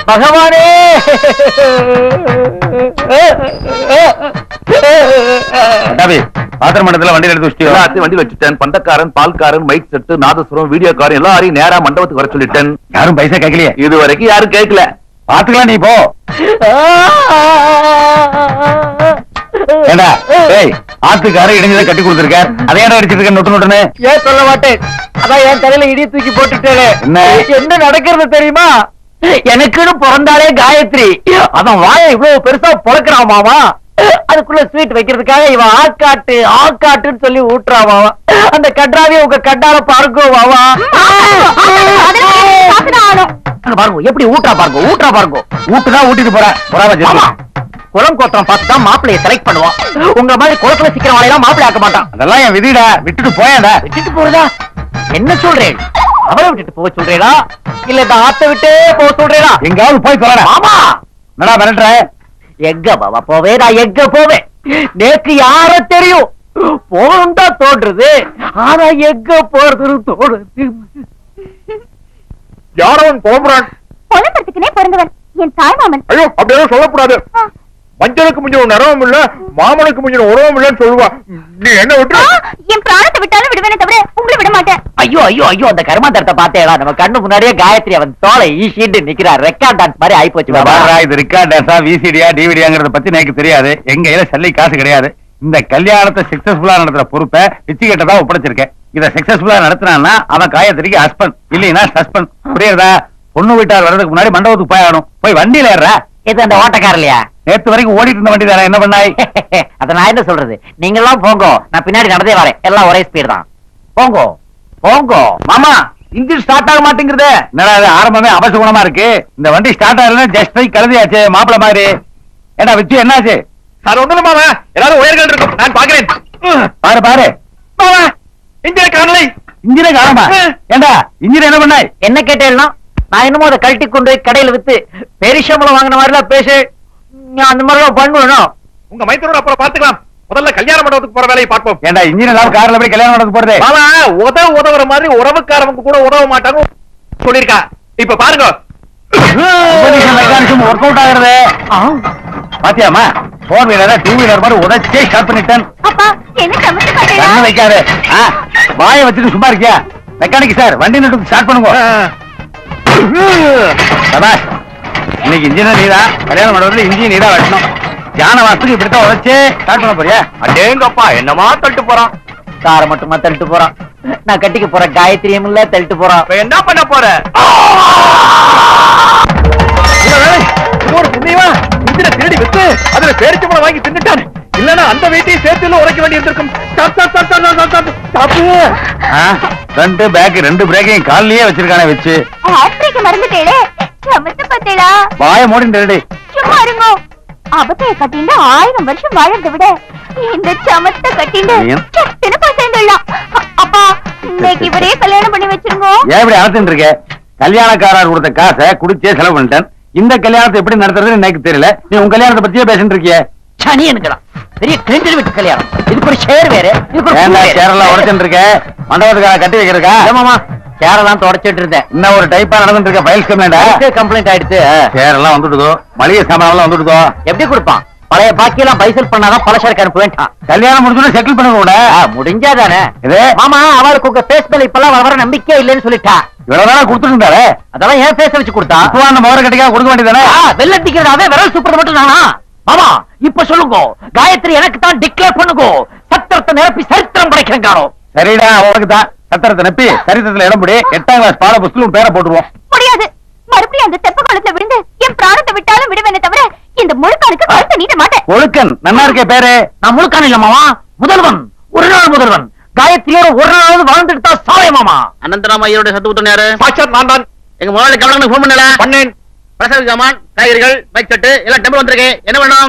பகவானே டாபி பாத்திர மண்டலத்துல வண்டி எடுத்து வச்சிட்டியோ எல்லாத்தையும் வண்டி வச்சுட்டேன் பண்டக்காரன் பால்காரன் மைக் செட்டு நாதசுரம் வீடியோக்காரன் எல்லாரையும் நேரா மண்டபத்துக்கு வர சொல்லிட்டேன் யாரும் பைசா கேட்கலையே இது வரைக்கும் யாரும் கேட்கல பாத்துக்கலாம் நீ போ ஏண்டா ஏய் ஆத்துக்கார இடைஞ்சதை கட்டி கொடுத்திருக்கார் அதை ஏன்டா அடிச்சிட்டு இருக்க நொட்டு நொட்டுன்னு ஏன் சொல்ல மாட்டேன் அதான் என் தலையில இடி தூக்கி போட்டுட்டேனே என்ன? என்ன நடக்கிறது தெரியுமா எனக்குன்னு பிறந்தாலே காயத்ரி அவன் வாயை இவ்வளவு பெருசா பொழக்கிறான் மாமா அதுக்குள்ள ஸ்வீட் வைக்கிறதுக்காக இவன் ஆக்காட்டு ஆக்காட்டுன்னு சொல்லி ஊட்டுறான் மாமா அந்த கட்ராவே உங்க கட்டால பார்க்கோ மாமா அங்க பாருங்க எப்படி ஊட்டுறா பாருங்க ஊட்டுறா பாருங்க ஊட்டுதான் ஊட்டிட்டு போற பொறாம ஆமா ஜெத்து. குளம் கோத்திரம் பார்த்து தான் மாப்பிளைய செலக்ட் பண்ணுவான் உங்க மாதிரி குளத்துல சிக்கிற வாழையெல்லாம் மாப்பிளை ஆக்க மாட்டான் அதெல்லாம் என் விதிடா விட்டுட்டு போயேன்டா விட்டுட்டு போறதா என்ன சொல்றேன் அவளை விட்டுட்டு போக சொல்றேடா இல்ல இந்த ஆத்த விட்டே போக சொல்றேடா எங்காவது போய் சொல்லடா ஆமா என்னடா மிரட்டுற எங்க பாபா போவே நான் எங்க போவேன் நேக்கு யார தெரியும் போகணும் தான் தோன்றுது ஆனா எங்க போறதுன்னு தோணுது யாரவன் போகிறான் புலம்புறதுக்குனே பிறந்தவன் என் தாய்மாமன் ஐயோ அப்படியெல்லாம் சொல்லக்கூடாது ஆ, மஞ்சளுக்கு முஞ்சின நிறமும் இல்ல மாமனுக்கு முஞ்சின உறவும் இல்லன்னு சொல்லுவா நீ என்ன ஆ, விட்டு என் பிராணத்தை விட்டாலும் விடுவேனே தவிர உங்களை விட மாட்டேன் ஐயோ ஐயோ ஐயோ அந்த கர்மாந்தரத்தை பார்த்தேடா நம்ம கண்ணு முன்னாடியே காயத்ரி அவன் தோலை ஈசிட்டு நிக்கிறா ரெக்கார்ட் டான்ஸ் மாதிரி ஆயிப்போச்சு பாபா பாருடா, இது ரெக்கார்ட் டான்ஸா விசிடியா டிவிடியாங்கிறத பத்தி எனக்கு தெரியாது எங்க கையில சல்லி காசு கிடையாது இந்த கல்யாணத்தை சக்சஸ்ஃபுல்லா நடத்துற பொறுப்பை பிச்சுக்கிட்ட தான் ஒப்படைச்சிருக்கேன் இத சக்சஸ்ஃபுல்லா நடத்தினான்னா அவன் காயத்திரிக்கு ஹஸ்பண்ட் இல்லைன்னா சஸ்பெண்ட் புரியுறதா பொண்ணு வீட்டார் வர்றதுக்கு முன்னாடி மண்டபத்துக்கு போய் ஆகணும் போய் வண்டியில ஏறுறா இது அந்த ஓட்டக்கார இல்லையா நேத்து வரைக்கும் ஓடிட்டு இருந்த வண்டி தானே என்ன பண்ணாய் அத நான் என்ன சொல்றது நீங்க எல்லாம் போங்க நான் பின்னாடி நடந்தே வரேன் எல்லாம் ஒரே ஸ்பீட் தான் போங்க போங்க மாமா இன்ஜின் ஸ்டார்ட் ஆக மாட்டேங்கிறதே என்னடா இது ஆரம்பமே அவசகுணமா இருக்கு இந்த வண்டி ஸ்டார்ட் ஆகலன்னா ஜஸ்ட் போய் கழுதியாச்சு மாப்பிள மாதிரி ஏடா வச்சு என்னாச்சு அது ஒண்ணும் மாமா ஏதாவது உயர்கள் இருக்கும் நான் பாக்குறேன் பாரு பாரு மாமா இந்திய காணலை இன்ஜினே காணமா ஏண்டா இன்ஜின் என்ன பண்ணாய் என்ன கேட்டேன்னா நான் என்னமோ அதை கழட்டி கொண்டு போய் கடையில வித்து பெரிசம்பளம் வாங்கின மாதிரிலாம் பேசு நான் அந்த மாதிரிலாம் பண்ணுவேணும் உங்க மைத்தரோட அப்புறம் பாத்துக்கலாம் முதல்ல கல்யாண மண்டபத்துக்கு போற வேலையை பார்ப்போம் ஏண்டா இன்ஜின் இல்லாம கார்ல போய் கல்யாணம் நடந்து போறது மாமா உதவ உதவுற மாதிரி உறவுக்காரவங்க கூட உதவ மாட்டாங்க சொல்லிருக்கா இப்ப பாருங்க மெக்கானிசம் ஒர்க் அவுட் ஆகுறது பாத்தியாமா போர் வீலர் டூ வீலர் மாதிரி உடச்சே ஸ்டார்ட் பண்ணிட்டேன் அப்பா என்ன சமைச்சு பார்த்தீங்களா கண்ணு வைக்காது ஆ, வாயை வச்சுட்டு சும்மா இருக்கியா மெக்கானிக் சார் வண்டி நட்டு ஸ்டார்ட் பண்ணுங்க சபாஷ் இன்னைக்கு இன்ஜினியர் நீதான் கல்யாணம் மண்டபத்துல இன்ஜின் நீதான் வெட்டணும் ஜான வாசத்துக்கு இப்படித்தான் உழைச்சு ஸ்டார்ட் பண்ண போறியா அடேங்கப்பா என்னமா தட்டு போறான் காரை மட்டுமா தள்ளிட்டு போறான் நான் கட்டிக்க போற காயத்ரியும் இல்ல தள்ளிட்டு போறான் இப்ப என்ன பண்ண போற ஒரு சின்னைவா இந்திர திருடி வித்து அதுல பேரிச்ச பழம் வாங்கி தின்னுட்டான் இல்லன்னா அந்த வீட்டையும் சேர்த்துல உரைக்க வேண்டி இருந்திருக்கும் stop, stop, stop, stop, stop, stop, stop. ஆ, ரெண்டு பேக் ரெண்டு பிரேக்கையும் கால்லயே வச்சிருக்கானே வச்சு ஆப்பிரிக்க மறந்துட்டேளே சமைச்சு பார்த்தீங்களா வாய மூடிட்டு ரெடி சும்மா இருங்க அபத்தைய கட்டிண்டு ஆயிரம் வருஷம் வாழறதை விட இந்த சமத்தை கட்டிண்டு ஏன்? சின்னப்பா சேர்ந்துடலாம் அ- அப்பா இன்னைக்கு இவரே கல்யாணம் பண்ணி வச்சிருங்க ஏன் இப்படி அழைச்சுட்டு இருக்க கல்யாணக்காரர் கொடுத்த காசை குடிச்சே செலவு பண்ணிட்டேன் இந்த கல்யாணத்தை எப்படி நடத்துறதுன்னு எனக்கு தெரியல நீ உன் கல்யாணத்தை பத்தியே பேசிட்டு இருக்கிய சனி எனக்குதான் பெரிய கிழிஞ்சல் வீட்டு கல்யாணம் இதுக்கு ஒரு ஷேர் வேற இதுக்கு ஒரு ஏன்டா சேரெல்லாம் உடைச்சுட்டு இருக்க மண்டபத்துக்காக கட்டி வைக்கிறக்கா ஆமாமா சேரெல்லாம் தொடச்சிட்டு இருந்தேன் இன்னும் ஒரு டைப்பா நடந்துட்டு இருக்க ஃபைல்ஸ் கம்ப்ளைண்டா கம்ப்ளைண்ட் ஆயிடுச்சு சேரெல்லாம் வந்துடுதோ மளிகை சாமான் எல்லாம் வந்துடுதோ எப்படி கொடுப்பான் பழைய பாக்கியெல்லாம் பைசல் பண்ணாதான் பலசரக்கு அனுப்ப வேண்டாம் கல்யாணம் முடிஞ்சோட செட்டில் பண்ண கூட ஆ, முடிஞ்சாதானே இது மாமா அவளுக்கு உங்க பேஸ் மேல இப்பெல்லாம் வர வர நம்பிக்கை இல்லைன்னு சொல்லிட்டா இவ்வளவு நாளா கொடுத்துட்டு இருந்தாரு அதெல்லாம் ஏன் பேச வச்சு கொடுத்தா இப்போ அந்த முகர கட்டிக்கா கொடுக்க வேண்டியதானே ஆ, வெள்ளத்திக்கிறதாவே விரல் சூப்பர் மட்டும் தானா மாமா இப்ப சொல்லுங்க காயத்ரி எனக்கு தான் டிக்ளேர் பண்ணுங்க சத்திரத்தை நிரப்பி சரித்திரம் படைக்கிறேன் காணோம் சரிடா அவனுக்கு தான் சத்திரத்தை நப்பி சரித்திரத்துல இடம் முடி எட்டாம் கிளாஸ் பாட புஸ்தகம் பேரை போட்டுருவோம் முடியாது மறுபடியும் அந்த தெப்ப காலத்துல விழுந்து என் பிராணத்தை விட்டாலும் விடுவேனே தவிர இந்த முழுக்கானுக்கு கழுத்தை நீட்ட மாட்டேன் ஒழுக்கன் நன்னா இருக்கே பேரு நான் முழுக்கான இல்ல மாமா முதல்வன் ஒரு நாள் முதல்வன் காயத்ரியோட ஒரு நாளாவது வாழ்ந்துட்டு தான் சாய மாமா அனந்தராம ஐயருடைய சத்து ஊத்தம் யாரு சாட்சாத் நான் தான் எங்க முதலாளி கமலனுக்கு ஃபோன் பண்ணல பண்ணேன் பிரசவ ஜாமான் காய்கறிகள் பைக் செட்டு எல்லாம் டெம்பிள் வந்திருக்கு என்ன வேணும்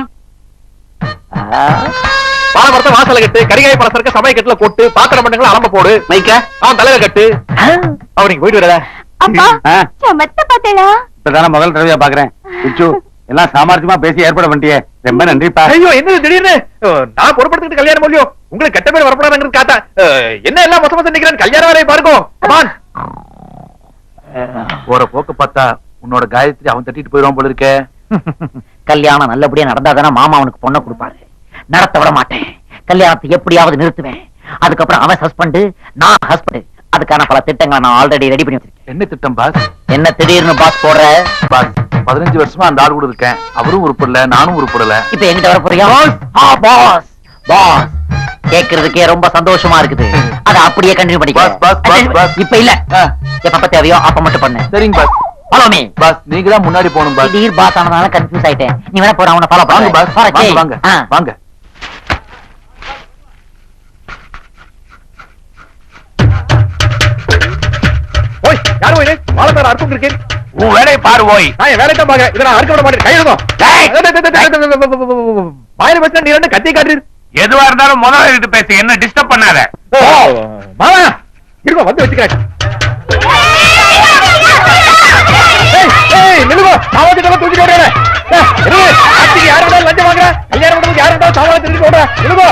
பாலமரத்தை வாசல கட்டு கரிகாய் பழசருக்கு சமய கட்டுல கொட்டு பாத்திர மண்டங்களை அலம்ப போடு மைக்க அவன் தலையில கட்டு அவனுக்கு போயிட்டு வரல அப்பா ஆ. சமத்த பார்த்தேளா இப்பதானே முதல் தடவையா பாக்குறேன் பிச்சு எல்லாம் சாமர்த்தியமா பேசி ஏற்பாடு பண்ணிட்டியே ரொம்ப நன்றிப்பா ஐயோ என்ன திடீர்னு அஹ், நான் பொறுப்படுத்திட்டு கல்யாணம் இல்லையோ உங்களுக்கு கெட்ட பேர் வரப்படாதுங்கிறது காத்தா அஹ், என்ன எல்லாம் மொத்த மொத்தம் நிக்கிறேன் கல்யாணம் வரையும் பாருங்க கமான் போற போக்கு பார்த்தா உன்னோட காயத்ரி அவன் தட்டிட்டு போயிடுவான் போல இருக்கே கல்யாணம் நல்லபடியா நடந்தாதானே மாமா அவனுக்கு பொண்ணை கொடுப்பாரு நடத்த விட மாட்டேன் கல்யாணத்தை எப்படியாவது நிறுத்துவேன் அதுக்கப்புறம் அவன் ஹஸ்பண்ட் நான் ஹஸ்பண்ட் அதுக்கான பல திட்டங்களை நான் ஆல்ரெடி ரெடி பண்ணி வச்சிருக்கேன் என்ன திட்டம் பாஸ் என்ன திடீர்னு பாஸ் போடுற பாஸ் பதினஞ்சு வருஷமா அந்த ஆள் கூட இருக்கேன் அவரும் உருப்படல நானும் உருப்படல இப்ப எங்கிட்ட வர போறியா ஆ பாஸ் பாஸ் கேக்குறதுக்கே ரொம்ப சந்தோஷமா இருக்குது அத அப்படியே கண்டினியூ பாஸ், பாஸ், பாஸ், பண்ணிக்க பாஸ். இப்ப இல்ல ஆ, எப்ப தேவையோ அப்ப மட்டும் பண்ணு சரிங்க பாஸ் ஃபாலோ மீ பாஸ் நீங்க தான் முன்னாடி போகணும் பாஸ் திடீர் பாஸ் ஆனதால கன்ஃபியூஸ் ஆயிட்டேன் நீ வேணா போற அவனை ஃபாலோ வாங்க பண்ணு பாஸ் வாங்க வாங்க வாங்க ஓய் யார் ஓய் வாழ பேர் அர்த்தம் இருக்கேன் உன் வேலையை பாரு ஓய் நான் என் வேலையை தான் பாக்க இதை நான் அறுக்க விட மாட்டேன் கை எடுக்கும் டேய்! வாயில வச்சு நீ ரெண்டு கத்தி காட்டுறீர் எதுவா இருந்தாலும் முதல்ல பேசு என்ன டிஸ்டர்ப் பண்ணாத மாமா இருங்க வந்து வச்சுக்கிறேன் ஏய், ஏய், நில்லுங்க. சாவாத்திட்டெல்லாம் தூக்கிட்டு ஓடுறேன். ஏய், நில்லு. ஆட்சிக்கு யாரு வேணாலும் லஞ்சம் வாங்குற? கல்யாணம் பண்றதுக்கு யாரு வேணாலும் சாவாத்தை திருடிட்டு ஓடுற. நில்லுங்க.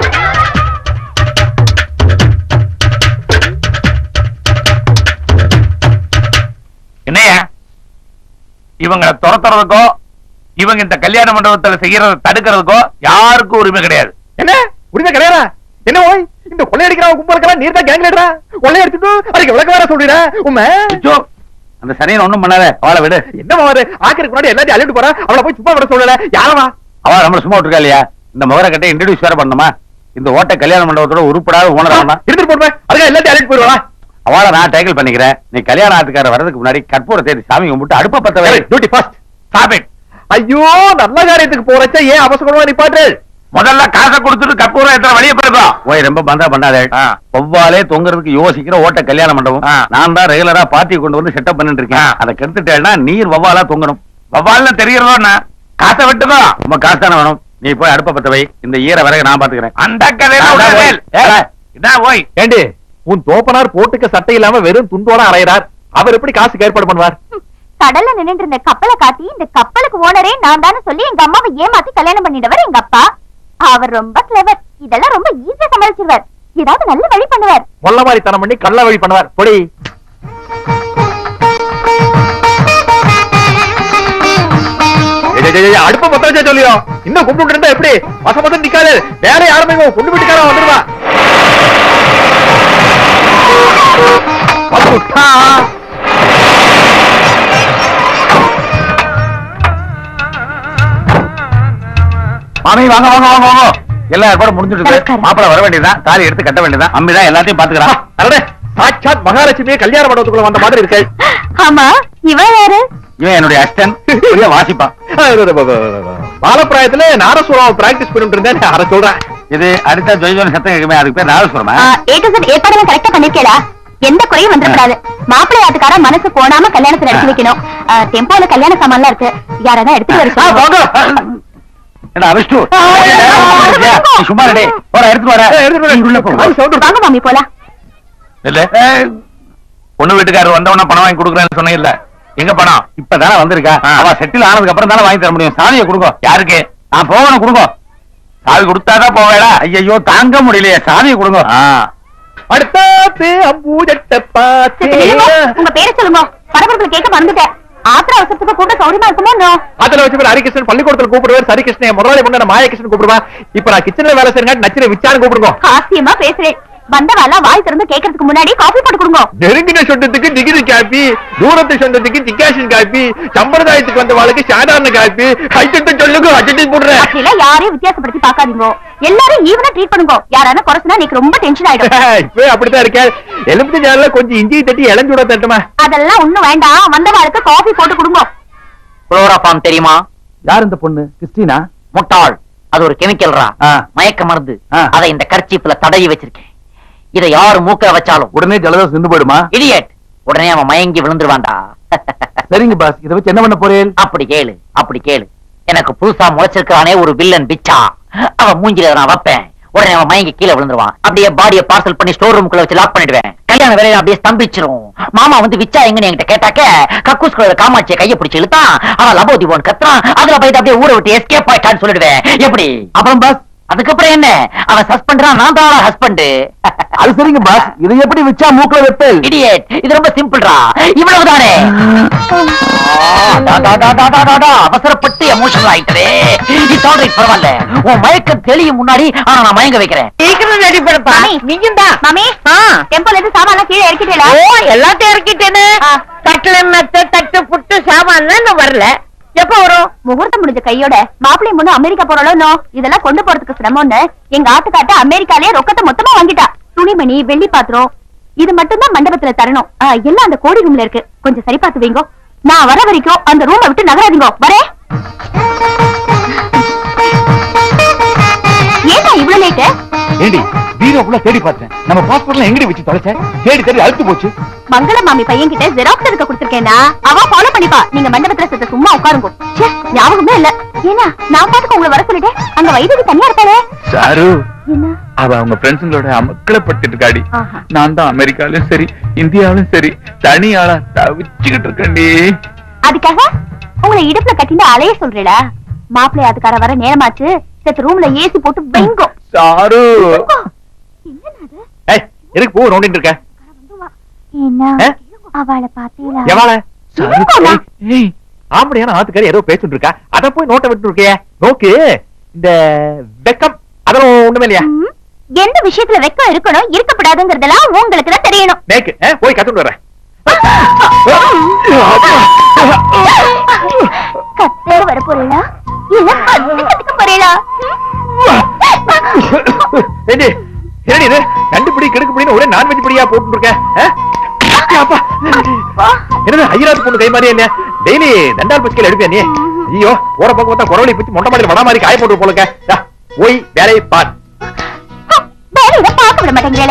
என்னையா இவங்களை துரத்துறதுக்கோ இவங்க இந்த கல்யாண மண்டபத்துல செய்யறத தடுக்கிறதுக்கோ யாருக்கும் உரிமை கிடையாது என்ன உரிமை கிடையாதா என்ன ஓய் இந்த கொள்ளையடிக்கிற கும்பலுக்கெல்லாம் நீர் தான் கேங் லீடரா கொள்ளையடிச்சுட்டு அதுக்கு விளக்க வேற சொல்றீட உண்மை ஐயோ, அந்த சனியன் ஒண்ணும் பண்ணாத அவளை விடு என்ன மாவாரு ஆக்கிற்கு முன்னாடி எல்லாத்தையும் அள்ளிட்டு போறா அவளை போய் சும்மா விட சொல்லல யாரவா அவ நம்மள சும்மா விட்டுருக்கா இல்லையா இந்த முகர கட்ட இன்ட்ரடியூஸ் வேற பண்ணணுமா இந்த ஓட்ட கல்யாண மண்டபத்தோட உருப்படாத ஓனர் ஆகணும் இருந்துட்டு போடுவேன் அதுக்காக எல்லாத்தையும் அள்ளிட்டு போயிடுவா அவளை நான் டேக்கிள் பண்ணிக்கிறேன் நீ கல்யாண ஆத்துக்கார வர்றதுக்கு முன்னாடி கற்பூர தேடி சாமி கும்பிட்டு அடுப்ப பத்த வை டியூட்டி ஃபர்ஸ்ட் Stop it. ஐயோ நல்ல காரியத்துக்கு போறச்ச ஏன் அவசரமா நிப்பாட்டு முதல்ல காசை கொடுத்துட்டு கற்பூரம் எத்தனை வெளியே போயிருக்கோம் ஓய் ரொம்ப பந்தா பண்ணாதே ஒவ்வாலே தொங்குறதுக்கு யோசிக்கிற ஓட்ட கல்யாண மண்டபம் நான் தான் ரெகுலரா பார்ட்டி கொண்டு வந்து செட்டப் பண்ணிட்டு இருக்கேன் அதை கெடுத்துட்டேன்னா நீர் வவ்வாலா தொங்கணும் வவ்வால்னு தெரியறதோன்னா காசை விட்டுக்கோ உங்க காசு தானே வேணும் நீ போய் அடுப்ப பத்த வை இந்த ஈர வரைக்கும் நான் பாத்துக்கிறேன் அந்த கதையில இதான் ஓய் ஏண்டி உன் தோப்பனார் போட்டுக்க சட்டை இல்லாம வெறும் துண்டோட அலையறார் அவர் எப்படி காசுக்கு ஏற்பாடு பண்ணுவார் கடல்ல நின்னுட்டு இருந்த கப்பலை காட்டி இந்த கப்பலுக்கு ஓனரே நான் தானே சொல்லி எங்க அம்மாவை ஏமாத்தி கல்யாணம் பண்ணிட்டவர் எங்க அப்பா அவர் ரொம்ப கிளவர் இதெல்லாம் ரொம்ப ஈஸியா சமாளிச்சிருவார் ஏதாவது நல்ல வழி பண்ணுவார் மொல்ல மாதிரி தனம் பண்ணி கள்ள வழி பண்ணுவார் பொடி அடுப்ப பத்த வச்சா சொல்லியோ இன்னும் கும்பிட்டு இருந்தா எப்படி மச மசம் நிக்காது வேற யாருமே இவன் பொண்ணு வீட்டுக்காரன் வந்துருவா மாமி வாங்க வாங்க வாங்க வாங்க எல்லா ஏற்பாடும் முடிஞ்சிட்டு நமஸ்காரம். மாப்பிள வர வேண்டியதுதான் தாலி எடுத்து கட்ட வேண்டியதான் அம்மி தான் எல்லாத்தையும் பாத்துக்கிறான் அடடே சாட்சாத் மகாலட்சுமியே கல்யாண மண்டபத்துக்குள்ள வந்த மாதிரி இருக்கு ஆமா இவன் யாரு இவன் என்னுடைய அஸ்டன் பெரிய வாசிப்பான் பாலப்பிராயத்துல நாரசுரம் பிராக்டிஸ் பண்ணிட்டு இருந்தேன் அத சொல்றேன் இது அடுத்த ஜொய்ஜோன் சத்தம் கேட்குமே அதுக்கு பேர் நாதஸ்வரமா ஏ டு Z ஏற்பாடெல்லாம் கரெக்டா பண்ணிருக்கேடா எந்த குறையும் வந்துடக்கூடாது மாப்பிள்ளை ஆட்டுக்கார மனசு போடாம கல்யாணத்தை நடத்தி வைக்கணும் டெம்போல கல்யாண சாமான்லாம் இருக்கு யாராவது எடுத்துட்டு வர சொல்லுங்க. என்ன அவிஷ்டு நீ சும்மா ரெடி போற எடுத்து வர நீ உள்ள போ வாங்க மாமி போலாம் இல்ல பொண்ணு வீட்டுக்காரர் வந்த உடனே பணம் வாங்கி கொடுக்குறேன்னு சொன்னீங்க இல்ல எங்க பணம் இப்பதானே வந்திருக்கா அவ செட்டில் ஆனதுக்கு அப்புறம் தானே வாங்கி தர முடியும் சாவியை கொடுங்க யாருக்கு நான் போகணும் கொடுங்க சாவி கொடுத்தாதான் போவேடா ஐயோ தாங்க முடியலையே சாவியை கொடுங்க அடுத்தாத்து அம்பூஜட்ட சரி, பாத்தே நில்லுங்க. உங்க பேரை சொல்லுங்க பரபரப்புல கேட்க மறந்துட்டேன் ஆத்திர அவசரத்துக்கு கூட சௌரியமா இருக்குமோ இன்னும்? அதுல வச்சு பேர் ஹரிகிருஷ்ணன் பள்ளிக்கூடத்துல கூப்பிடுவார் சரிகிருஷ்ணன் முதலாளி பொண்ணு நான் மாயகிருஷ்ணன் கூப்பிடுவா இப்ப நான் கிச்சன்ல வேலை செய்யறேன் நச்சின விச்சாரம் கூப்பிடுங்க ஹாஸ்யமா பேசுறேன் வந்தவாலாம் வாய் திறந்து கேட்கறதுக்கு முன்னாடி காஃபி போட்டு கொடுங்க நெருங்கின சொந்தத்துக்கு டிகிரி காப்பி தூரத்து சொந்தத்துக்கு டிகாஷன் காப்பி சம்பிரதாயத்துக்கு வந்த வாழ்க்கை சாதாரண காப்பி ஹைட்டு சொல்லுங்க அஜட்டி போடுறேன் அப்படிலாம் யாரையும் வித்தியாசப்படுத்தி பார்க்காதீங்க எல்லாரும் ஈவனா ட்ரீட் பண்ணுங்க யாரான குறைச்சுனா எனக்கு ரொம்ப டென்ஷன் ஆயிடும் இப்பவே அப்படித்தான் இருக்கேன் எலும்பு ஜால கொஞ்சம் இஞ்சி தட்டி இளஞ்சூட தட்டுமா அதெல்லாம் ஒண்ணும் வேண்டாம் வந்தவாளுக்கு காஃபி போட்டு கொடுங்க குளோராஃபார்ம் தெரியுமா யார் இந்த பொண்ணு கிறிஸ்டினா முட்டாள் அது ஒரு கெமிக்கல்ரா ஆ. மயக்க மருந்து ஆ. அதை இந்த கர்ச்சீப்ல தடவி வச்சிருக்கேன் இதை யாரு மூக்க வச்சாலும் உடனே ஜலதோஷம் நின்று போயிடுமா இடியட் உடனே அவன் மயங்கி விழுந்துருவான்டா சரிங்க பாஸ் இதை வச்சு என்ன பண்ண போறேன் அப்படி கேளு அப்படி கேளு எனக்கு புதுசா முளைச்சிருக்கானே ஒரு வில்லன் பிச்சா அவன் மூஞ்சில நான் வைப்பேன் உடனே அவன் மயங்கி கீழே விழுந்துருவான் அப்படியே பாடியை பார்சல் பண்ணி ஸ்டோர் ரூமுக்குள்ள வச்சு லாக் பண்ணிடுவேன் கல்யாண வேலையில அப்படியே ஸ்தம்பிச்சிரும் மாமா வந்து விச்சா எங்கன்னு என்கிட்ட கேட்டாக்க கக்கூஸ் குள்ள காமாட்சிய கையை பிடிச்சு இழுத்தான் அவன் லபோதிபோன் கத்துறான் அதுல போயிட்டு அப்படியே ஊரை விட்டு எஸ்கேப் ஆயிட்டான்னு சொல்லிடுவேன் எப்படி அப்புறம் பாஸ் அதுக்கப்புறம் என்ன அவன் சஸ்பெண்டா நான் தான் ஹஸ்பண்ட் அது சரிங்க பாஸ் இதை எப்படி வச்சா மூக்குல வெப்பேல் இடியட் இது ரொம்ப சிம்பிள்டா இவ்வளவுதானே டா, டா, டா, டா, டா, டா, டா, அவசரப்பட்டு எமோஷனல் ஆயிட்டதே இட்ஸ் ஆல் ரைட் பரவாயில்ல உன் மயக்கம் தெளியும் முன்னாடி ஆனா நான் மயங்க வைக்கிறேன் சீக்கிரம் ரெடி பண்ணப்பா மாமி. நீயும் தான் மாமி டெம்போல இருந்து சாமான் கீழே இறக்கிட்டேல ஓ எல்லாத்தையும் இறக்கிட்டேனே ஆ. கட்டில மெத்த தட்டு புட்டு சாமான் இன்னும் வரல எப்ப வரும் முகூர்த்தம் முடிஞ்ச கையோட மாப்பிள்ளை முன்ன அமெரிக்கா போறோம்னோ இதெல்லாம் கொண்டு போறதுக்கு சிரமம்னு எங்க ஆத்துக்காட்ட அமெரிக்காலயே ரொக்கத்தை மொத்தமா வாங்கிட்டா துணிமணி வெள்ளி பாத்திரம் இது மட்டும் தான் மண்டபத்துல தரணும் ஆ, எல்லாம் அந்த கோடி ரூம்ல இருக்கு கொஞ்சம் சரி பார்த்து வைங்க நான் வர வரைக்கும் அந்த ரூமை விட்டு நகராதீங்க வரேன் ஏன்னா இவ்வளவு லேட்டு ஏண்டி பீரோக்குள்ள தேடி பார்த்தேன் நம்ம பாஸ்போர்ட்ல எங்கடி வச்சு தொலைச்ச தேடி தேடி அழுத்து போச்சு மங்கள மாமி பையன் கிட்ட ஜெராக்ஸ் எடுக்க கொடுத்திருக்கேனா அவ ஃபாலோ பண்ணிப்பா நீங்க மண்டபத்துல செத்த சும்மா உட்காருங்க ச்சே, ஞாபகமே இல்ல ஏன்னா நான் பாட்டுக்கு உங்களை வர சொல்லிட்டேன் அங்க வைத்தியதி தனியா இருப்பாளே சாரு என்ன அவ அவங்க ஃப்ரெண்ட்ஸுங்களோட அமக்களை பட்டுட்டு இருக்காடி ஆஹா. நான் தான் அமெரிக்காலும் சரி இந்தியாவிலும் சரி தனி ஆளா தவிச்சுக்கிட்டு இருக்கேன்டி அதுக்காக உங்களை இடுப்புல கட்டிட்டு அலைய சொல்றீடா மாப்பிள்ளை அதுக்கார வர நேரமாச்சு செத்த ரூம்ல ஏசி போட்டு வைங்கோ சாரு ஏய் எதுக்கு பூ நோண்டிட்டு இருக்க என்ன ஆ? அவளை பாத்தீங்களா எவாள இல்லம்மா. ஏய் ஆம்படியான ஆத்துக்காரி ஏதோ பேசிட்டு இருக்கா அத போய் நோட்ட விட்டு இருக்கியே நோக்கு இந்த வெக்கம் அதெல்லாம் ஒண்ணுமே இல்லையா ம், எந்த விஷயத்துல வெக்கம் இருக்கணும் இருக்கப்படாதுங்கிறதெல்லாம் உங்களுக்கு தான் தெரியணும் நேக்கு ஆ, போய் கத்துட்டு வரேன் கத்தே வர போறீங்களா இல்ல பத்து கத்துக்க போறீங்களா ஏண்டி, என்னடி இது ரெண்டு பிடி கிடுக்கு பிடின்னு ஒரே நான்வெஜ் பிடியா போட்டு இருக்க ஆ? அப்பா. என்னது ஐயராத்து பொண்ணு கை மாதிரியே இல்லையா டெய்லி தண்டால் பச்சிக்கல் எடுப்பியா நீ ஐயோ ஓர பக்கம் பார்த்தா குரவழி பிச்சு மொட்டை மாடியில் வட மாதிரி காய போட்டு போலுங்க டா, போய் வேலையை பார் வேலையில பார்க்க விட மாட்டேங்கிறே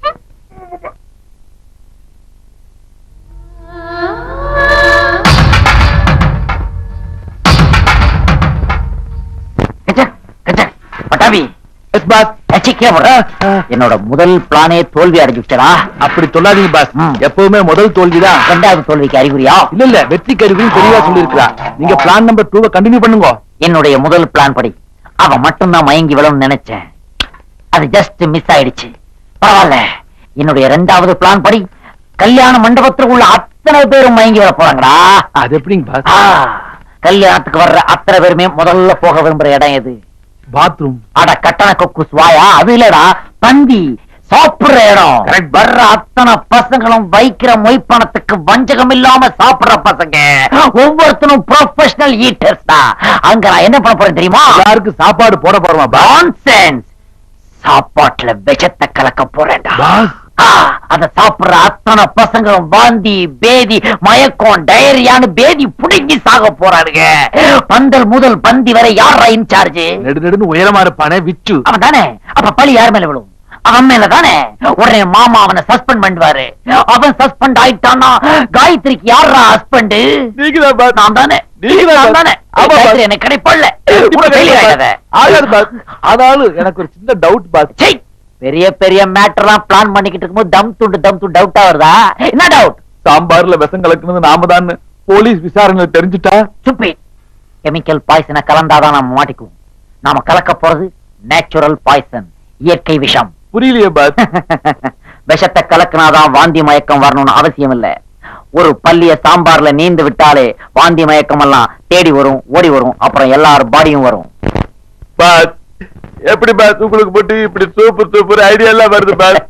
கச்சக், கச்சக். பட்டாபி எஸ் பாஸ் ஏச்சி, கீழே போடு. என்னோட முதல் பிளானே தோல்வி அடைஞ்சுச்சடா அப்படி சொல்லாதீங்க பாஸ் ம். எப்பவுமே முதல் தோல்விதான் ரெண்டாவது தோல்விக்கு அறிகுறியா இல்ல இல்ல வெற்றி கருவின்னு தெளிவா சொல்லியிருக்கா நீங்க பிளான் நம்பர் டூவை கண்டினியூ பண்ணுங்க என்னுடைய முதல் பிளான் படி அவன் மட்டும்தான் மயங்கி விழும்னு நினைச்சேன் அது ஜஸ்ட் மிஸ் ஆயிடுச்சு பரவாயில்ல என்னுடைய இரண்டாவது பிளான் படி கல்யாண மண்டபத்தில் உள்ள அத்தனை பேரும் மயங்கி விட போறாங்கடா அது எப்படிங்க பாஸ் ஆ, கல்யாணத்துக்கு வர்ற அத்தனை பேருமே முதல்ல போக விரும்புற இடம் எது பாத்ரூம் அட கட்டண கொக்கு சுவாயா அது இல்லடா பந்தி சாப்பிடுற இடம் Correct. வர்ற அத்தனை பசங்களும் வைக்கிற மொய்ப்பணத்துக்கு வஞ்சகம் இல்லாம சாப்பிடுற பசங்க ஒவ்வொருத்தனும் ப்ரொஃபஷனல் ஈட்டர்ஸ் தான் அங்க நான் என்ன பண்ண போறேன் தெரியுமா யாருக்கு சாப்பாடு போட போறோமா பாஸ் நான்சென்ஸ் சாப்பாட்டுல விஷத்தை கலக்க போறேன்டா பாஸ் ஆ, அத சாப்பிடுற அத்தனை பசங்களும் வாந்தி பேதி மயக்கம் டயரியான்னு பேதி புடுங்கி சாக போறானுங்க பந்தல் முதல் பந்தி வரை யாரா இன்சார்ஜ் நெடு நெடுன்னு உயரமா இருப்பானே விச்சு அவன் தானே அப்ப பழி யார் மேல விழும் அவன் மேல தானே உடனே மாமா அவனை சஸ்பெண்ட் பண்ணுவாரு அவன் சஸ்பெண்ட் ஆயிட்டான்னா காயத்ரிக்கு யாரா ஹஸ்பண்ட் நீங்கதான் பாஸ் நான் தானே நீங்க நான் தானே ஆமா, பாஸ். காயத்ரி எனக்கு கிடைப்படல இப்ப ஃபெயிலியர் ஆகாத ஆகாது பாஸ் ஆனாலும் எனக்கு ஒரு சின்ன டவுட் பாஸ் சீ, பெரிய பெரிய மேட்டர்லாம் பிளான் பண்ணிக்கிட்டு இருக்கும்போது தம் துண்டு தம் துண்டு டவுட்டா வருதா என்ன டவுட் சாம்பார்ல விஷம் கலக்குனது நாம தான் போலீஸ் விசாரணையில தெரிஞ்சுட்டா சுப்பி கெமிக்கல் பாய்சனை கலந்தாதான் நாம மாட்டிக்குவோம் நாம கலக்க போறது நேச்சுரல் பாய்சன் இயற்கை விஷம் புரியலையே பாஸ் விஷத்தை கலக்குனாதான் வாந்தி மயக்கம் வரணும்னு அவசியம் இல்ல ஒரு பள்ளிய சாம்பார்ல நீந்து விட்டாலே வாந்தி மயக்கம் எல்லாம் தேடி வரும் ஓடி வரும் அப்புறம் எல்லார் பாடியும் வரும் பாஸ் எப்படி பாஸ் உங்களுக்கு போட்டு இப்படி சூப்பர் சூப்பர் ஐடியா எல்லாம் வருது பாஸ்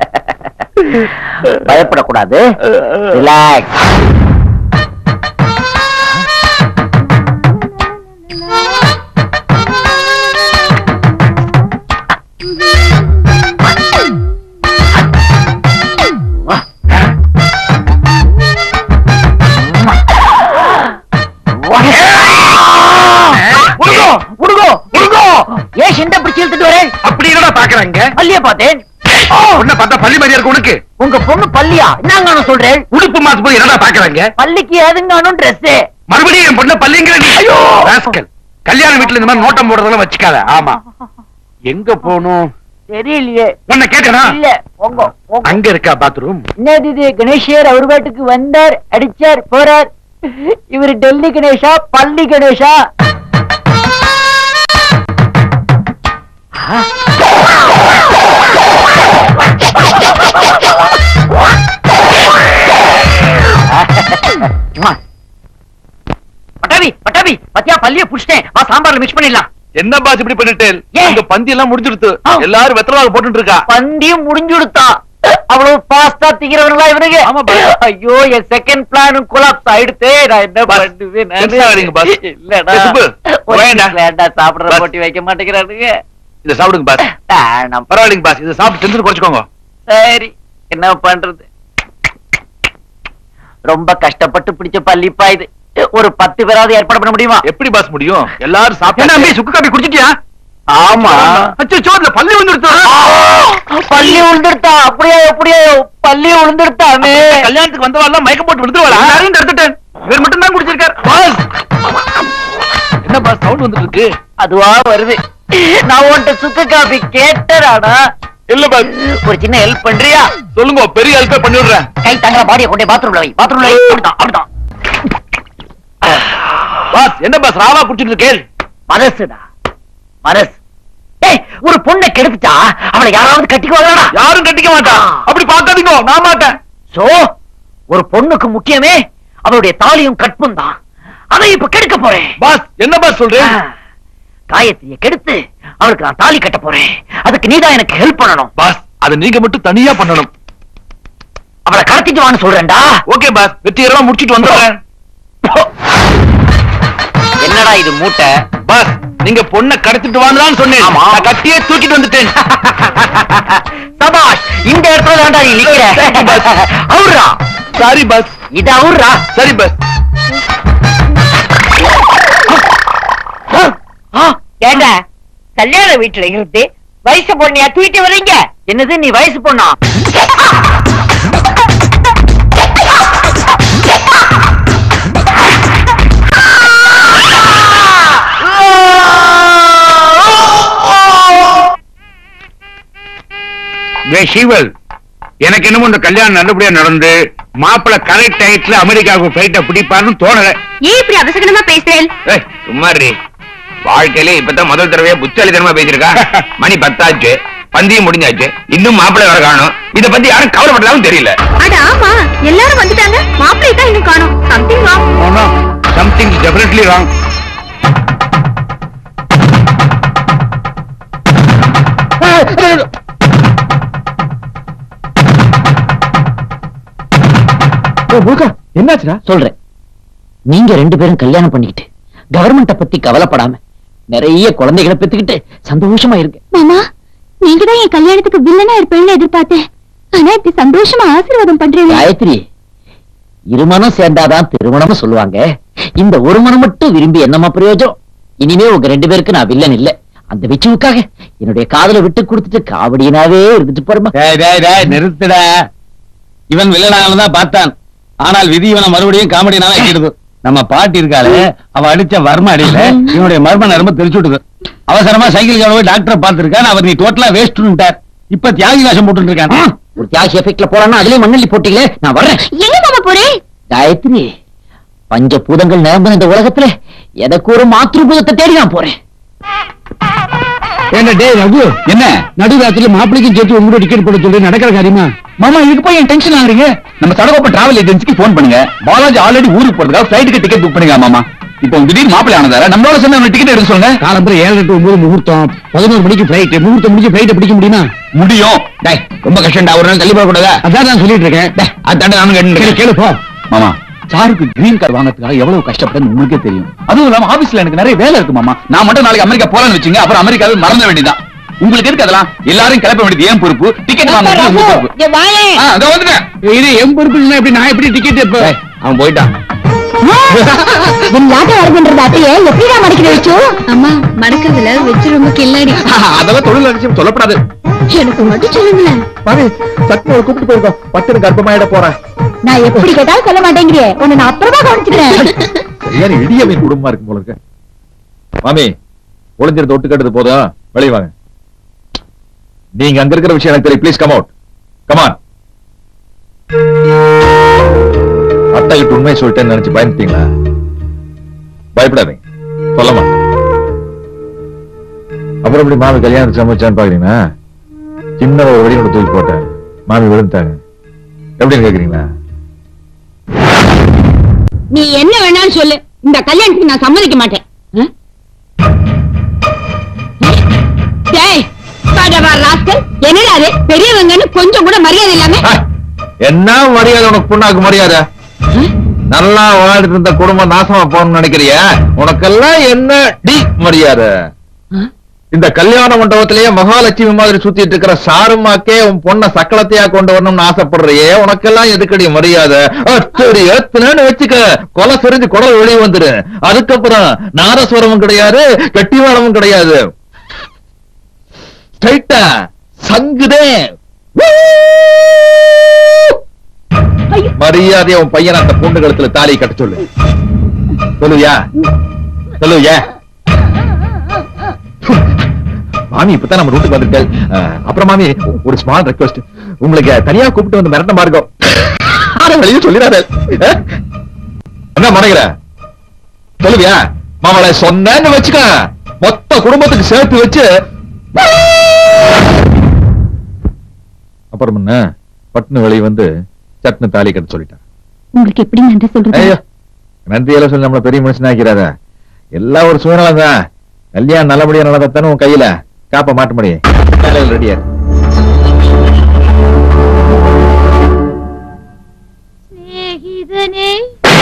பயப்படக்கூடாது ரிலாக்ஸ் உடுங்கோ உடுங்கோ உடுங்கோ ஏன் சிண்ட பிடிச்சு இழுத்துட்டு வரேன் அப்படி என்னடா பாக்குறாங்க பள்ளிய பார்த்தேன் உன்ன பார்த்தா பள்ளி மாதிரியா இருக்கு உனக்கு உங்க பொண்ணு பள்ளியா என்னங்க சொல்றேன் உடுப்பு மாத்து போய் என்னடா பாக்குறாங்க பள்ளிக்கு ஏதுங்கானும் ட்ரெஸ் மறுபடியும் என் பொண்ண பள்ளிங்கிற நீ ஐயோ ராஸ்கல் கல்யாண வீட்டுல இந்த மாதிரி நோட்டம் போடுறதெல்லாம் வச்சுக்காத ஆமா எங்க போகணும் தெரியலையே உன்னை கேட்டனா இல்ல உங்க உங்க அங்க இருக்கா பாத்ரூம் என்னது இது கணேஷர் அவர் பாட்டுக்கு வந்தார் அடிச்சார் போறார் இவர் டெல்லி கணேஷா பள்ளி கணேஷா பட்டாபி பட்டாபி பத்தியா பள்ளிய புடிச்சிட்டேன் வா சாம்பார்ல மிக்ஸ் பண்ணிடலாம் என்ன பாஸ் இப்படி பண்ணிட்டு ஏன்? அங்க பந்தி எல்லாம் முடிஞ்சிடுத்து ஆ. எல்லாரும் வெத்தலாக போட்டுட்டு இருக்கா பந்தியும் முடிஞ்சு கொடுத்தா அவ்வளவு பாஸ்டா திங்கிறவங்களா இவனுக்கு ஆமா, boss. ஐயோ என் செகண்ட் பிளானும் கொலாப்ஸ் ஆயிடுத்தே நான் என்ன boss, பண்ணுவேன் tension ஆகாதீங்க, boss. இல்லடா ஏய், சுப்பு, ஒரு வேண்டா. வேண்டா சாப்பிடுற boss. போட்டி வைக்க மாட்டேங்கிறானுங்க இத சாப்பிடுங்க பாஸ் வேணாம். பரவாயில்லைங்க பாஸ் இத சாப்பிட்டு டென்ஷன் குறைச்சுக்கோங்க சரி என்ன பண்றது ரொம்ப கஷ்டப்பட்டு பிடிச்ச பள்ளிப்பா இது ஒரு பத்து பேராவது ஏற்பாடு பண்ண முடியுமா எப்படி பாஸ் முடியும் எல்லாரும் என்ன சாப்பிட்டு அம்பி சுக்கு காப்பி குடிச்சிட்டியா ஆமா அச்சோ சோர்ல பள்ளி வந்துடுத்து பள்ளி உளுந்துடுத்தா அப்படியே அப்படியே பள்ளி உளுந்துடுத்தாமே கல்யாணத்துக்கு வந்தவாள் மயக்கம் போட்டு விடுத்துருவாளா எல்லாரையும் தடுத்துட்டேன் இவர் மட்டும் தான் குடிச்சிருக்காரு பாஸ் என்ன பாஸ் சவுண்ட் வந்துட்டு இருக்கு அதுவா வருது நான் உன்கிட்ட சுக்கு காபி கேட்டடாடா இல்ல பாஸ் ஒரு சின்ன ஹெல்ப் பண்றியா சொல்லுங்க பெரிய ஹெல்ப்பே பண்ணி விடுறேன் கை தங்குற பாடியை கொண்டே பாத்ரூம்ல வை பாத்ரூம்ல வை அப்படிதான் அப்படிதான் பாஸ் என்ன பாஸ் ராவா குடிச்சிட்டு இருக்கேன் மனசுடா மனசு ஏய் ஒரு பொண்ணை கெடுத்துட்டா அவளை யாராவது கட்டிக்குவாங்கடா யாரும் கட்டிக்க மாட்டான் அப்படி பார்க்காதீங்க நான் மாட்டேன் சோ ஒரு பொண்ணுக்கு முக்கியமே அவளுடைய தாலியும் கற்பும் தான் அதை இப்ப கெடுக்க போறேன் பாஸ் என்ன பாஸ் சொல்றேன் ஆ, காயத்ரியை கெடுத்து அவளுக்கு நான் தாலி கட்ட போறேன் அதுக்கு நீதான் எனக்கு ஹெல்ப் பண்ணணும் பாஸ் அதை நீங்க மட்டும் தனியா பண்ணணும் அவளை கடத்திட்டு வான்னு சொல்றேன்டா ஓகே பாஸ் வெற்றிகரமா முடிச்சிட்டு வந்துடுறேன் என்னடா இது மூட்டை பாஸ் நீங்க பொண்ணை கடத்திட்டு வாங்கலாம்னு சொன்னேன் ஆமா. நான் கட்டியே தூக்கிட்டு வந்துட்டேன் சபாஷ் இந்த இடத்துல தான்டா நீ நிக்கிற அவுரா சாரி பாஸ் இது அவுரா சரி பாஸ் ஏண்டா கல்யாண வீட்டுல இருந்து வயசு பொண்ணையா தூக்கிட்டு வர்றீங்க என்னது நீ வயசு பொண்ணா ஷீவல் எனக்கு என்னமோ இந்த கல்யாணம் நல்லபடியா நடந்து மாப்பிள்ள கரெக்ட் டயத்துல அமெரிக்காவுக்கு பிளைட்ட பிடிப்பாருன்னு தோணல ஏன் இப்படி அவசகரமா பேசுறேன் ஏய், சும்மா இரு. வாழ்க்கையிலே இப்பதான் முதல் தடவையா புத்தாலித்தனமா பேசிருக்கா மணி பத்தாச்சு பந்தியும் முடிஞ்சாச்சு இன்னும் மாப்பிள்ளை வர காணும் இத பத்தி யாரும் கவலைப்பட்டதாவும் தெரியல அட ஆமா எல்லாரும் வந்துட்டாங்க மாப்பிள்ளை தான் இன்னும் காணோம் something wrong something definitely wrong என்னாச்சுடா சொல்றேன் நீங்க ரெண்டு பேரும் கல்யாணம் பண்ணிக்கிட்டு கவர்மெண்ட பத்தி கவலைப்படாம நிறைய குழந்தைகளை பெத்துக்கிட்டு சந்தோஷமா இருக்கு மாமா நீங்க தான் என் கல்யாணத்துக்கு வில்லனா இருப்பேன்னு எதிர்பார்த்தேன் ஆனா இப்படி சந்தோஷமா ஆசீர்வாதம் பண்றீங்க காயத்ரி இருமனம் சேர்ந்தாதான் திருமணம் சொல்லுவாங்க இந்த ஒரு மனம் மட்டும் விரும்பி என்னமா பிரயோஜனம் இனிமே உங்க ரெண்டு பேருக்கு நான் வில்லன் இல்ல அந்த விச்சுவுக்காக என்னுடைய காதலை விட்டு கொடுத்துட்டு காவடியினாவே இருந்துட்டு போறமா டேய் டேய் டேய் நிறுத்துடா இவன் வில்லனாலதான் பார்த்தான் ஆனால் விதி இவனை மறுபடியும் காமெடினால ஆக்கிடுது நம்ம பாட்டி இருக்காளே அவ அடிச்ச வர்ம அடியில இவனுடைய மர்ம நரம்பு தெரிச்சு விடுது அவசரமா சைக்கிள் போய் டாக்டரை பார்த்திருக்கான் அவர் நீ டோட்டலா வேஸ்ட் இப்ப தியாகி வேஷம் போட்டு இருக்கான் ஒரு தியாகி எஃபெக்ட்ல போறான்னா அதுலயே மண்ணள்ளி போட்டீங்களே நான் வர்றேன் எங்க மாமா போறேன் காயத்ரி பஞ்சபூதங்கள் நிரம்பின இந்த உலகத்துல எனக்கு ஒரு மாத்ருபூதத்தை தேடி நான் போறேன் என்ன டேய் ரகு என்ன நடுராத்திரில மாப்பிளைக்கு சேர்த்து உங்களோட டிக்கெட் போட சொல்லி நடக்கிற காரியமா மாமா இதுக்கு போய் என் டென்ஷன் ஆகுறீங்க நம்ம சடகோப்ப டிராவல் ஏஜென்சிக்கு போன் பண்ணுங்க பாலாஜி ஆல்ரெடி ஊருக்கு போறதுக்காக ஃபிளைட்டுக்கு டிக்கெட் புக் பண்ணுங்க மாமா இப்போ திடீர் மாப்பிள்ளை ஆனதால நம்மளோட சேர்ந்து டிக்கெட் எடுக்க சொல்லுங்க காலம்புற ஏழு எட்டு ஒன்பது முகூர்த்தம் பதினோரு மணிக்கு ஃபிளைட் முகூர்த்தம் முடிஞ்சு ஃபிளைட் பிடிக்க முடியுமா முடியும் டேய் ரொம்ப கஷ்டம்டா ஒரு நாள் தள்ளி போக கூடாதா அதான் நான் சொல்லிட்டு இருக்கேன் டேய் அதாண்ட நானும் கேட்டு கேளு போ மாமா சாருக்கு கிரீன் கார்டு வாங்குறதுக்காக எவ்வளவு கஷ்டப்படுன்னு உங்களுக்கே தெரியும் அதுவும் இல்லாம ஆபீஸ்ல எனக்கு நிறைய வேலை இருக்கு மாமா நான் மட்டும் நாளைக்கு அமெரிக்கா போறேன்னு வச்சுங்க அப்புறம் அமெரிக்காவே மறந்த வேண்டியதான் உங்களுக்கு எதுக்கு அதெல்லாம் எல்லாரும் கிளப்ப வேண்டியது ஏன் பொறுப்பு டிக்கெட் வாங்குறது உங்க பொறுப்பு இங்க வாயேன் ஆ, அதோ வந்துட்டேன். இது என் பொறுப்பு இல்லைன்னா எப்படி நான் எப்படி டிக்கெட் அவன் போயிட்டான் என் யாட்டை வருதுன்றது அத்தைய எப்படிடா மடிக்கிற வச்சு அம்மா மடக்கிறதுல வச்சு ரொம்ப கில்லாடி அதெல்லாம் தொழில் நினைச்சு சொல்லப்படாது எனக்கு மட்டும் சொல்லுங்களேன் மாமி சக்தி கூப்பிட்டு போயிருக்கோம் பட்டு கர்ப்பமாயிட போறேன் நான் எப்படி கேட்டாலும் சொல்ல மாட்டேங்கிறியே உன்னை நான் அப்புறமா கவனிச்சுக்கிறேன் சரியான இடியவின் குடும்பமா இருக்கு போல இருக்கு மாமி ஒளிஞ்சிருந்த ஒட்டு கட்டுறது போதும் வெளியே வாங்க நீங்க அங்க இருக்கிற விஷயம் எனக்கு தெரியும் ப்ளீஸ் கம் அவுட் கமான் அத்தா கிட்ட உண்மையை சொல்லிட்டேன்னு நினைச்சு பயந்துட்டீங்களா பயப்படாதீங்க சொல்ல மாட்டேன் அப்புறம் இப்படி மாமி கல்யாணத்துக்கு சமைச்சான்னு பாக்குறீங்களா சின்ன ஒரு வெடி ஒன்று தூக்கி போட்டேன் மாமி விழுந்துட்டாங்க எப்படின்னு கேக்குறீங்களா நீ என்ன வேணாலும் சொல்லு இந்த கல்யாணத்துக்கு நான் சம்மதிக்க மாட்டேன் ஆ? டேய், பாடவா ராஸ்கல், என்னடா அது பெரியவங்கன்னு கொஞ்சம் கூட மரியாதை இல்லாம ஆ, என்ன மரியாதை உனக்கு பொண்ணாக்கு மரியாதை நல்லா வாழ்ந்துட்டு இருந்த குடும்பம் நாசமா போகணும்னு நினைக்கிறிய உனக்கெல்லாம் என்ன டி மரியாதை இந்த கல்யாண மண்டபத்திலேயே மகாலட்சுமி மாதிரி சுத்திட்டு இருக்கிற சாருமாக்கே உன் பொண்ண சக்கலத்தையா கொண்டு வரணும்னு ஆசைப்படுறியே உனக்கெல்லாம் எதுக்கடி மரியாதை அச்சடி ஏத்துனேன்னு வச்சுக்க கொலை செறிஞ்சு குடல் வெளியே வந்துரு அதுக்கப்புறம் நாரஸ்வரமும் கிடையாது கட்டிவாளமும் கிடையாது ஸ்ட்ரைட்டா சங்குதே மரியாதையா உன் பையன் அந்த பொண்ணு கழுத்துல தாலி கட்ட சொல்லு சொல்லுவியா சொல்லுவியா மாமி இப்பதான் நம்ம ரூட்டுக்கு வந்துட்டேன் அப்புறம் மாமி ஒரு ஸ்மால் ரெக்வஸ்ட் உங்களுக்கு தனியா கூப்பிட்டு வந்து மிரட்ட மார்க்கம் ஆனா வெளியே சொல்லிடாத அஹ்? என்ன மனைகிற சொல்லுவியா மாமலை சொன்னேன்னு வச்சுக்க மொத்த குடும்பத்துக்கு சேர்த்து வச்சு அப்புறம் என்ன பட்டுன்னு வெளியே வந்து சட்னு தாலி கட்ட சொல்லிட்டான் உங்களுக்கு எப்படி நன்றி சொல்றது ஐயோ நன்றியெல்லாம் சொல்லி நம்மள பெரிய மனுஷன் ஆக்கிறாத எல்லாம் ஒரு சூழ்நிலை தான் கல்யாணம் நல்லபடியா நடந்தானே உன் கையில காப்ப மாட்ட முடியும் வேலையில் ரெடியா சிநேகிதனே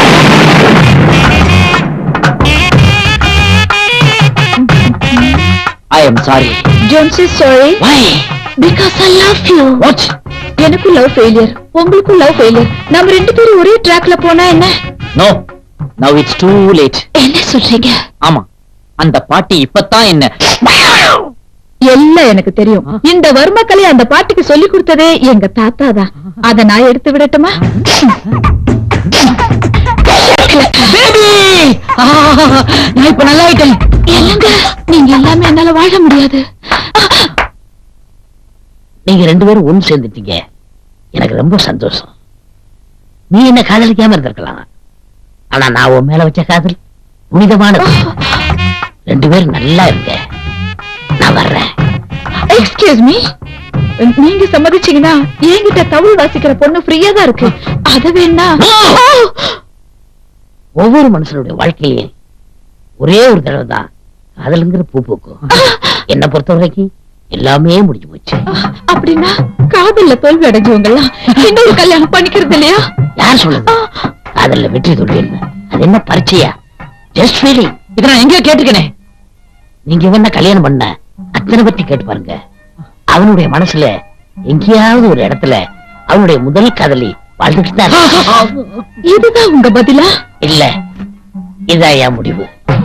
I am sorry Don't say sorry why because I love you. What எனக்கும் லவ் ஃபெயிலியர் உங்களுக்கும் லவ் ஃபெயிலியர் நம்ம ரெண்டு பேரும் ஒரே ட்ராக்ல போனா என்ன no now it's too late என்ன சொல்றீங்க ஆமா அந்த பாட்டி இப்பதான் என்ன எல்லாம் எனக்கு தெரியும் இந்த வர்மக்கலை அந்த பாட்டுக்கு சொல்லி கொடுத்ததே எங்க தாத்தா தான் அத நான் எடுத்து விடட்டுமா பேபி நான் இப்ப நல்லா ஆயிட்டேன் இல்லங்க நீங்க எல்லாமே என்னால வாழ முடியாது நீங்க ரெண்டு பேரும் ஒண்ணு சேர்ந்துட்டீங்க எனக்கு ரொம்ப சந்தோஷம் நீ என்ன காதலிக்காம இருந்திருக்கலாம் ஆனா நான் உன் மேல வச்ச காதல் புனிதமானது ரெண்டு பேரும் நல்லா இருங்க நான் வர்றேன் எக்ஸ்கியூஸ் மீ நீங்க சம்மதிச்சீங்கன்னா என்கிட்ட தமிழ் வாசிக்கிற பொண்ணு ஃப்ரீயா தான் இருக்கு அத வேணா ஒவ்வொரு மனுஷனுடைய வாழ்க்கையிலே ஒரே ஒரு தடவை தான் காதலுங்கிற பூ பூக்கும் என்ன பொறுத்த வரைக்கும் எல்லாமே முடிஞ்சு போச்சு அப்படின்னா காதல்ல தோல்வி அடைஞ்சவங்க எல்லாம் இன்னொரு கல்யாணம் பண்ணிக்கிறது இல்லையா யார் சொல்லுது காதல்ல வெற்றி தோல்வி என்ன அது என்ன பரீட்சையா ஜஸ்ட் ஃபீலிங் இதை நான் எங்கேயோ கேட்டுக்கனே நீங்க என்ன கல்யாணம் பண்ண அத்தனை பத்தி கேட்டு பாருங்க அவனுடைய மனசுல எங்கேயாவது ஒரு இடத்துல அவனுடைய முதல் காதலி வாழ்ந்துட்டு தான் இருக்கா. இதுதான் உங்க பதிலா இல்ல இதான் என் முடிவு